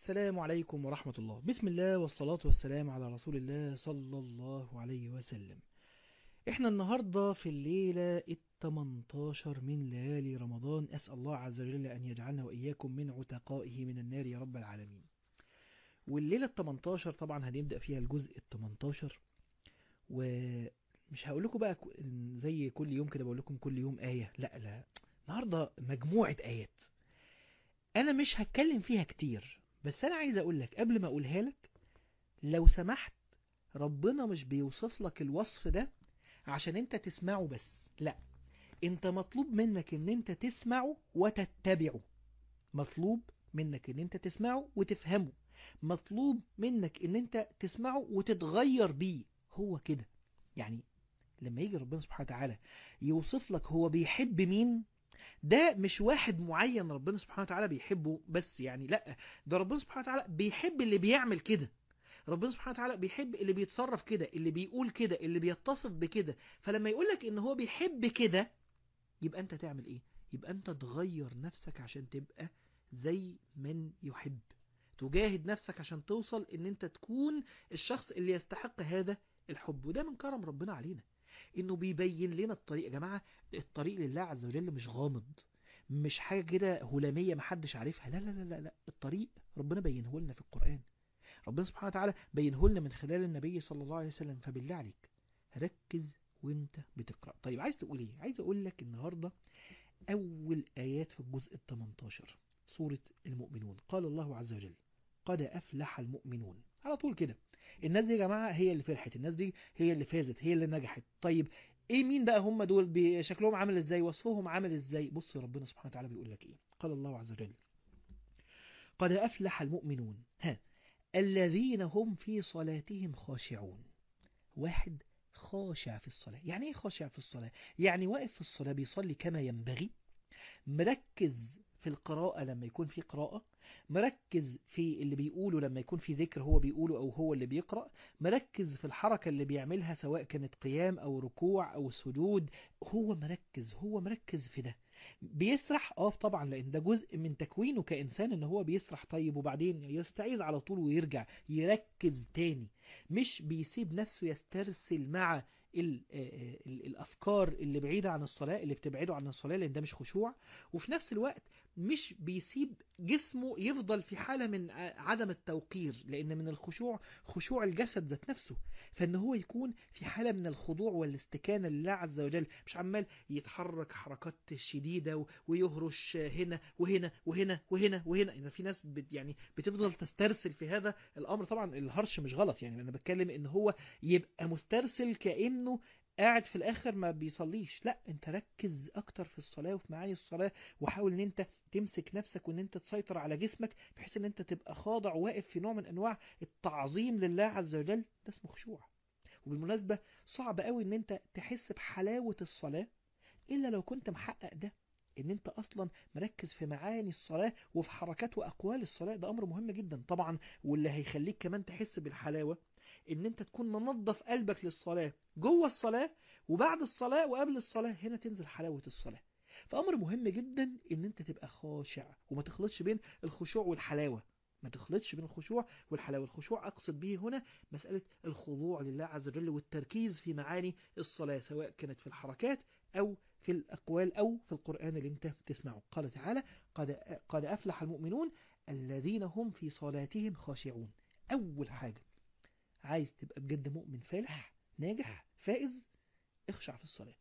السلام عليكم ورحمة الله بسم الله والصلاة والسلام على رسول الله صلى الله عليه وسلم احنا النهاردة في الليلة التمنتاشر من ليالي رمضان أسأل الله عز وجل أن يجعلنا وإياكم من عتقائه من النار يا رب العالمين والليلة التمنتاشر طبعا هنبدأ فيها الجزء التمنتاشر ومش هقول لكم بقى ك- زي كل يوم كده بقول لكم كل يوم آية لا لا النهاردة مجموعة آيات أنا مش هتكلم فيها كتير بس أنا عايز أقول لك قبل ما أقولها لك لو سمحت ربنا مش بيوصف لك الوصف ده عشان انت تسمعه بس لا انت مطلوب منك ان انت تسمعه وتتبعه مطلوب منك ان انت تسمعه وتفهمه مطلوب منك ان انت تسمعه وتتغير بيه هو كده يعني لما يجي ربنا سبحانه وتعالى يوصف لك هو بيحب مين ده مش واحد معين ربنا سبحانه وتعالى بيحبه بس يعني لا ده ربنا سبحانه وتعالى بيحب اللي بيعمل كده ربنا سبحانه وتعالى بيحب اللي بيتصرف كده اللي بيقول كده اللي بيتصف بكده فلما يقولك ان هو بيحب كده يبقى انت تعمل ايه يبقى انت تغير نفسك عشان تبقى زي من يحب تجاهد نفسك عشان توصل ان انت تكون الشخص اللي يستحق هذا الحب وده من كرم ربنا علينا انه بيبين لنا الطريق يا جماعة الطريق لله عز وجل مش غامض مش حاجة كده هلامية محدش عارفها لا لا لا لا, لا. الطريق ربنا بينه لنا في القرآن ربنا سبحانه وتعالى بينه لنا من خلال النبي صلى الله عليه وسلم فبالله عليك ركز وانت بتقرأ طيب عايز تقول ايه عايز اقول لك النهاردة اول ايات في الجزء ال 18 سورة المؤمنون قال الله عز وجل قد افلح المؤمنون على طول كده الناس دي يا جماعة هي اللي فرحت الناس دي هي اللي فازت هي اللي نجحت طيب ايه مين بقى هم دول بي- شكلهم عامل ازاي وصفهم عامل ازاي بص ربنا سبحانه وتعالى بيقول لك ايه قال الله عز وجل قد افلح المؤمنون ها الذين هم في صلاتهم خاشعون واحد خاشع في الصلاة يعني ايه خاشع في الصلاة يعني واقف في الصلاة بيصلي كما ينبغي مركز في القراءة لما يكون في قراءة مركز في اللي بيقوله لما يكون في ذكر هو بيقوله أو هو اللي بيقرأ مركز في الحركة اللي بيعملها سواء كانت قيام أو ركوع أو سجود هو مركز هو مركز في ده بيسرح اه طبعا لان ده جزء من تكوينه كإنسان ان هو بيسرح طيب وبعدين يستعيذ على طول ويرجع يركز تاني مش بيسيب نفسه يسترسل مع ال ال الافكار اللي بعيدة عن الصلاة اللي بتبعده عن الصلاة لان ده مش خشوع وفي نفس الوقت مش بيسيب جسمه يفضل في حالة من ع- عدم التوقير لان من الخشوع خشوع الجسد ذات نفسه فان هو يكون في حالة من الخضوع والاستكانة لله عز وجل مش عمال يتحرك حركات شديدة و- ويهرش هنا وهنا وهنا وهنا وهنا إذا في ناس بت يعني بتفضل تسترسل في هذا الأمر طبعا الهرش مش غلط يعني أنا بتكلم إن هو يبقى مسترسل كأنه قاعد في الآخر ما بيصليش لا أنت ركز أكتر في الصلاة وفي معاني الصلاة وحاول إن أنت تمسك نفسك وإن أنت تسيطر على جسمك بحيث إن أنت تبقى خاضع واقف في نوع من أنواع التعظيم لله عز وجل ده اسمه خشوع وبالمناسبة صعب قوي ان انت تحس بحلاوة الصلاة الا لو كنت محقق ده ان انت اصلا مركز في معاني الصلاة وفي حركات واقوال الصلاة ده امر مهم جدا طبعا واللي هيخليك كمان تحس بالحلاوة ان انت تكون منظف قلبك للصلاة جوه الصلاة وبعد الصلاة وقبل الصلاة هنا تنزل حلاوة الصلاة فامر مهم جدا ان انت تبقى خاشع وما تخلطش بين الخشوع والحلاوة ما تخلطش بين الخشوع والحلاوة الخشوع أقصد به هنا مسألة الخضوع لله عز وجل والتركيز في معاني الصلاة سواء كانت في الحركات أو في الأقوال أو في القرآن اللي انت تسمعه قال تعالى قد, قد أفلح المؤمنون الذين هم في صلاتهم خاشعون أول حاجة عايز تبقى بجد مؤمن فالح ناجح فائز اخشع في الصلاة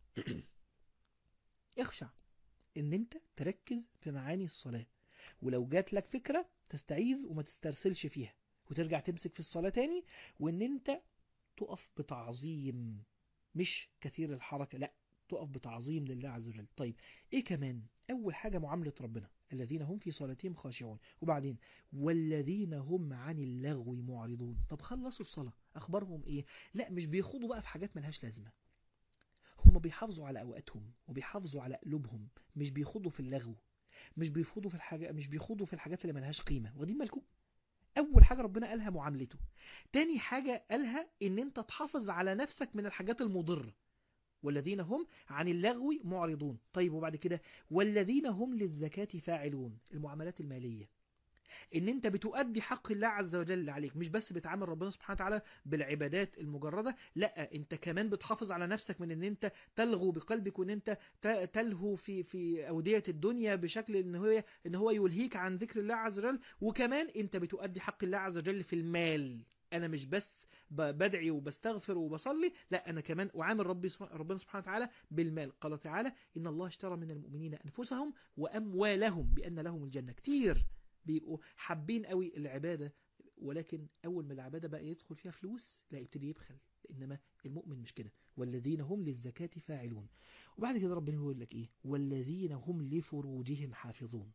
اخشع ان انت تركز في معاني الصلاة ولو جات لك فكرة تستعيذ وما تسترسلش فيها وترجع تمسك في الصلاة تاني وان انت تقف بتعظيم مش كثير الحركة لا تقف بتعظيم لله عز وجل طيب ايه كمان اول حاجة معاملة ربنا الذين هم في صلاتهم خاشعون وبعدين والذين هم عن اللغو معرضون طب خلصوا الصلاة اخبارهم ايه لا مش بيخوضوا بقى في حاجات ملهاش لازمة هم بيحافظوا على اوقاتهم وبيحافظوا على قلوبهم مش بيخوضوا في اللغو مش بيخوضوا في الحاجة مش بيخوضوا في الحاجات اللي ملهاش قيمة واخدين بالكم اول حاجة ربنا قالها معاملته تاني حاجة قالها ان انت تحافظ على نفسك من الحاجات المضرة والذين هم عن اللغو معرضون طيب وبعد كده والذين هم للزكاة فاعلون المعاملات المالية ان انت بتؤدي حق الله عز وجل عليك مش بس بتعامل ربنا سبحانه وتعالى بالعبادات المجردة لا انت كمان بتحافظ على نفسك من ان انت تلغو بقلبك وان انت ت- تلهو في في اودية الدنيا بشكل ان هو ان هو يلهيك عن ذكر الله عز وجل وكمان انت بتؤدي حق الله عز وجل في المال انا مش بس ب- بدعي وبستغفر وبصلي لا انا كمان اعامل ربي سب- ربنا سبحانه وتعالى بالمال قال تعالى ان الله اشترى من المؤمنين انفسهم واموالهم بان لهم الجنه كتير بيبقوا حابين قوي العباده ولكن اول ما العباده بقى يدخل فيها فلوس لا يبتدي يبخل انما المؤمن مش كده والذين هم للزكاه فاعلون وبعد كده ربنا يقول لك ايه والذين هم لفروجهم حافظون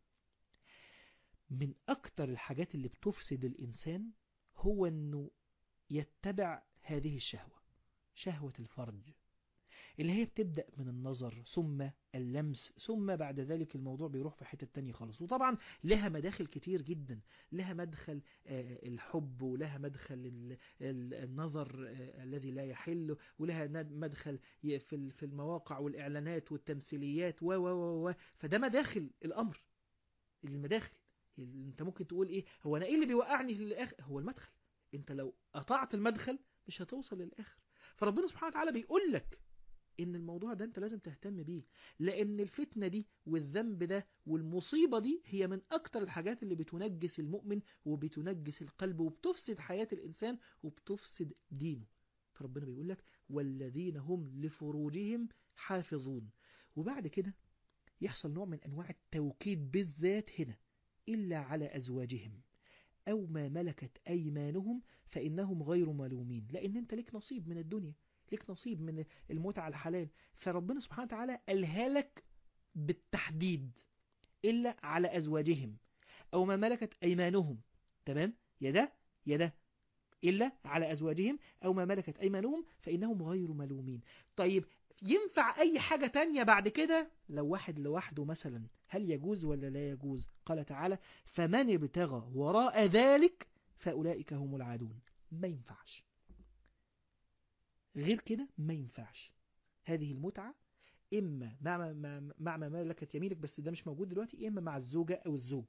من اكتر الحاجات اللي بتفسد الانسان هو انه يتبع هذه الشهوة شهوة الفرج اللي هي بتبدأ من النظر ثم اللمس ثم بعد ذلك الموضوع بيروح في حتة تانية خالص وطبعا لها مداخل كتير جدا لها مدخل آه، الحب ولها مدخل ال- ال- النظر آه، الذي لا يحل ولها ند- مدخل ي- في ال- في المواقع والإعلانات والتمثيليات و و و و فده مداخل الأمر المداخل اللي انت ممكن تقول ايه هو انا ايه اللي بيوقعني في الاخر هو المدخل انت لو قطعت المدخل مش هتوصل للاخر فربنا سبحانه وتعالى بيقول لك ان الموضوع ده انت لازم تهتم بيه لان الفتنة دي والذنب ده والمصيبة دي هي من اكتر الحاجات اللي بتنجس المؤمن وبتنجس القلب وبتفسد حياة الانسان وبتفسد دينه فربنا بيقول لك والذين هم لفروجهم حافظون وبعد كده يحصل نوع من انواع التوكيد بالذات هنا الا على ازواجهم أو ما ملكت أيمانهم فإنهم غير ملومين لأن أنت لك نصيب من الدنيا لك نصيب من المتعة الحلال فربنا سبحانه وتعالى قالها لك بالتحديد إلا على أزواجهم أو ما ملكت أيمانهم تمام يا ده يا ده إلا على أزواجهم أو ما ملكت أيمانهم فإنهم غير ملومين طيب ينفع أي حاجة تانية بعد كده لو واحد لوحده مثلا هل يجوز ولا لا يجوز قال تعالى فمن ابتغى وراء ذلك فأولئك هم العادون ما ينفعش غير كده ما ينفعش هذه المتعة إما مع مع مع ما ملكت يمينك بس ده مش موجود دلوقتي إما مع الزوجة أو الزوج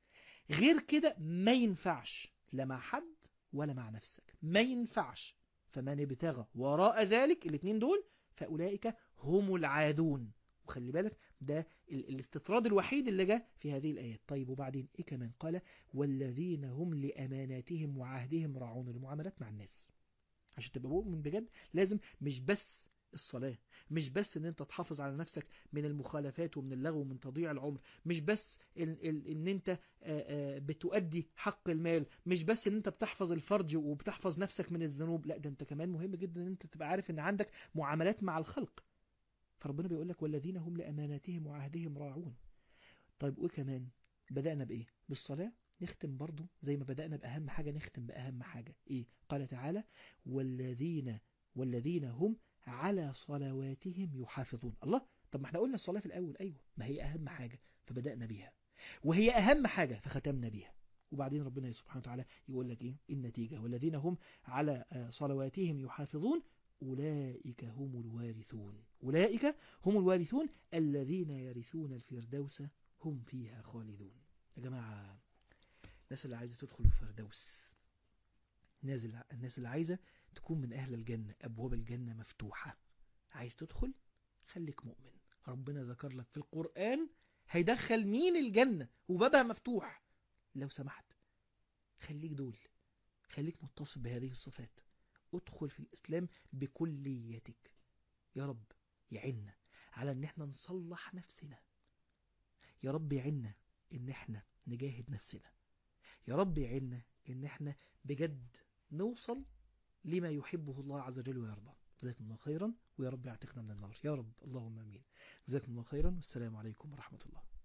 غير كده ما ينفعش لا مع حد ولا مع نفسك ما ينفعش فمن ابتغى وراء ذلك الاثنين دول فأولئك هم العادون وخلي بالك ده ال- الاستطراد الوحيد اللي جاء في هذه الآيات طيب وبعدين إيه كمان قال والذين هم لأماناتهم وعهدهم راعون المعاملات مع الناس عشان تبقى مؤمن بجد لازم مش بس الصلاة مش بس ان انت تحافظ على نفسك من المخالفات ومن اللغو ومن تضييع العمر مش بس ان, ان, إن انت آه، آه، بتؤدي حق المال مش بس ان انت بتحفظ الفرج وبتحفظ نفسك من الذنوب لا ده انت كمان مهم جدا ان انت تبقى عارف ان عندك معاملات مع الخلق فربنا بيقول لك والذين هم لأماناتهم وعهدهم راعون طيب وايه كمان بدأنا بإيه بالصلاة نختم برضو زي ما بدأنا بأهم حاجة نختم بأهم حاجة إيه قال تعالى والذين والذين هم على صلواتهم يحافظون الله طب ما احنا قلنا الصلاة في الأول أيوة ما هي أهم حاجة فبدأنا بيها وهي أهم حاجة فختمنا بيها وبعدين ربنا سبحانه وتعالى يقول لك إيه النتيجة والذين هم على آه، صلواتهم يحافظون أولئك هم الوارثون أولئك هم الوارثون الذين يرثون الفردوس هم فيها خالدون يا جماعة الناس اللي عايزة تدخل الفردوس الناس اللي الناس اللي عايزة تكون من أهل الجنة أبواب الجنة مفتوحة عايز تدخل خليك مؤمن ربنا ذكر لك في القرآن هيدخل مين الجنة وبابها مفتوح لو سمحت خليك دول خليك متصف بهذه الصفات ادخل في الإسلام بكليتك يا رب يعنا على ان احنا نصلح نفسنا يا رب يعنا ان احنا نجاهد نفسنا يا رب يعنا ان احنا بجد نوصل لما يحبه الله عز وجل ويرضى جزاكم الله خيرا ويا رب يعتقنا من النار يا رب اللهم امين جزاكم الله خيرا والسلام عليكم ورحمة الله